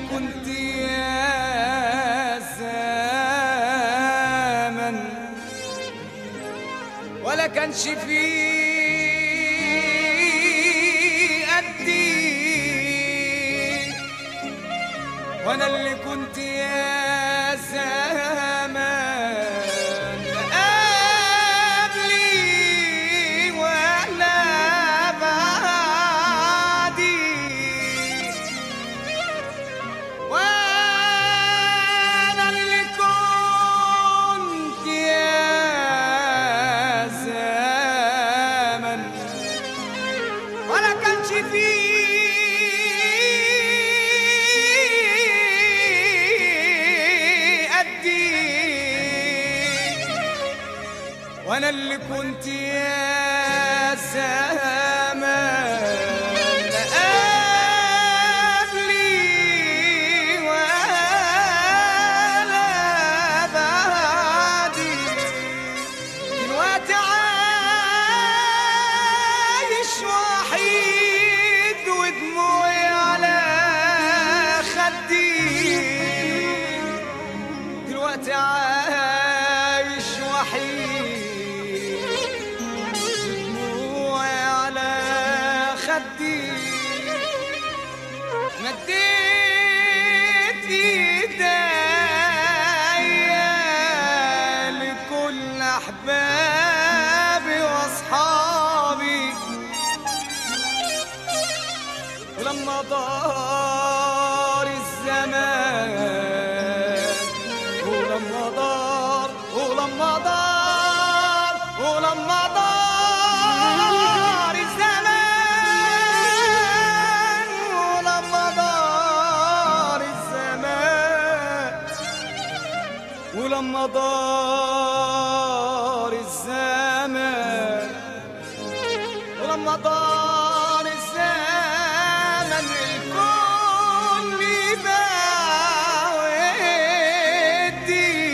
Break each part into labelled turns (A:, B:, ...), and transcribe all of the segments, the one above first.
A: كنت يا زمن ولا كانش فيه قدي وانا اللي كنت يا زمان قبلي ولا بعدي وانا اللي كنت يا زمن ولا كانش فيه قدي وانا اللي كنت يا زمان قبلي ولا بعدي دلوقتي عايش وحيد ودموعي على خدي دلوقتي عايش وحيد ودموعي على خدي مديت ايديا لكل احبابي واصحابي ولما دار الزمان ولما دار ولما دار ولما دار الزمان ولما دار الزمان ولما دار الزمان ولما دار الزمن الكل باع ودي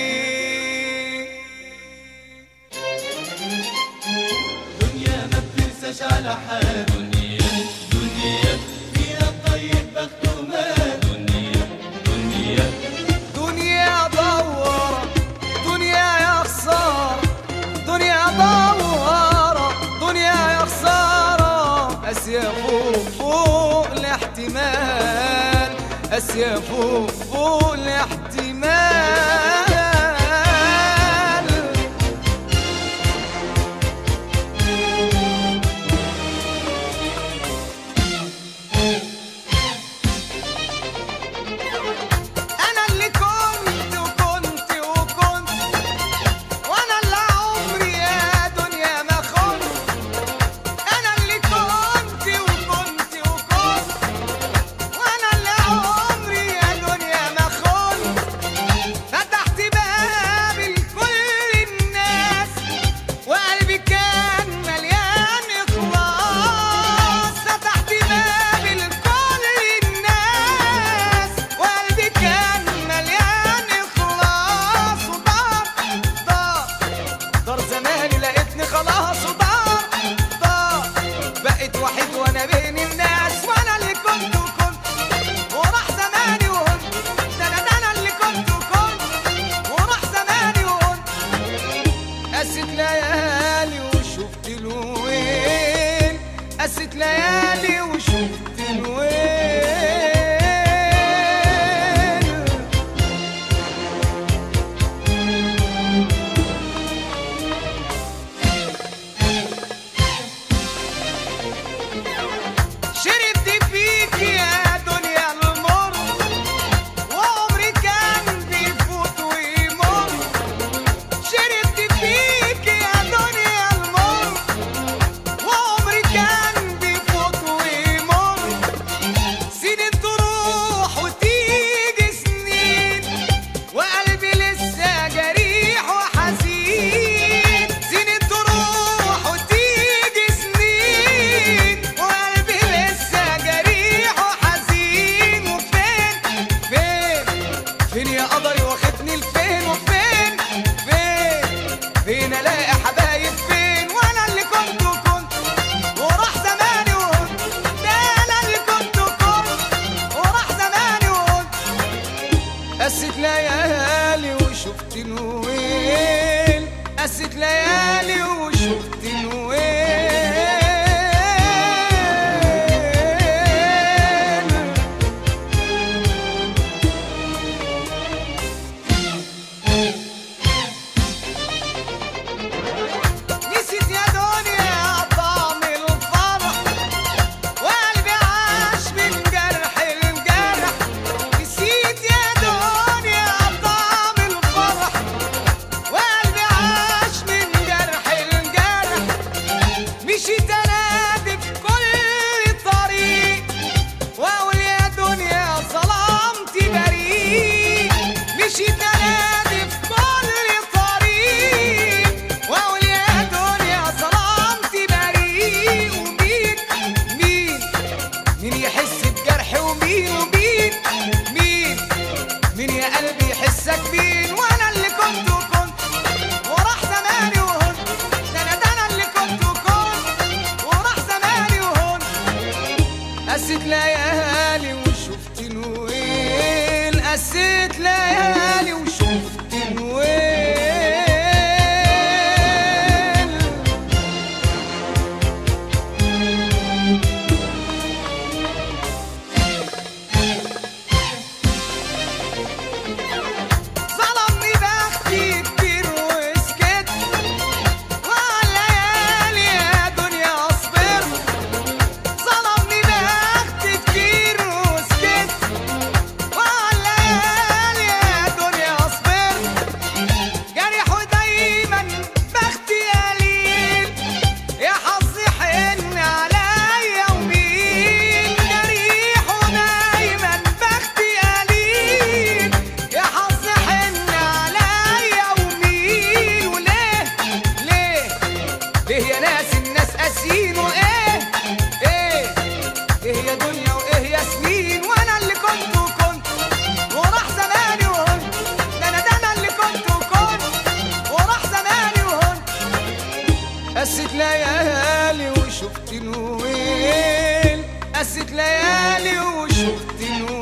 B: دنيا ما بتنساش على حال دنيا دنيا فيها الطيب بخته ما دنيا دنيا
A: دنيا دوارة دنيا يا خسارة دنيا دوارة دنيا يا خسارة أسيا فوق فوق الاحتمال أسيا فوق فوق الاحتمال أنا اللي كنت وكنت وكنت وأنا اللي عمري يا دنيا ما خنت أنا اللي كنت وكنت وكنت وأنا اللي عمري يا دنيا ما خنت فتحت بابي لكل الناس وقلبي كان مليان إخلاص فتحت بابي لكل الناس وقلبي كان مليان إخلاص ودار دار دار زماني لقيتني خلاص ودار دار بقيت وحيد وأنا بين الناس وأنا اللي كنت وكنت وراح زماني وهنت ده أنا ده أنا اللي كنت وكنت وراح زماني وهنت قست ليالي وشفت الوين قست ليالي وشفت الوين شربت فيك يا دنيا المر وعمري كان بيفوت ويمر شربت فيك يا دنيا المر وعمري كان بيفوت ويمر ايه يا ناس الناس قاسيين وايه ايه ايه يا دنيا وايه يا سنين وانا اللي كنت وكنت وراح زماني وهنت ده انا ده انا اللي كنت وكنت وراح زماني وهنت قست ليالي وشفت الويل قست ليالي وشفت الويل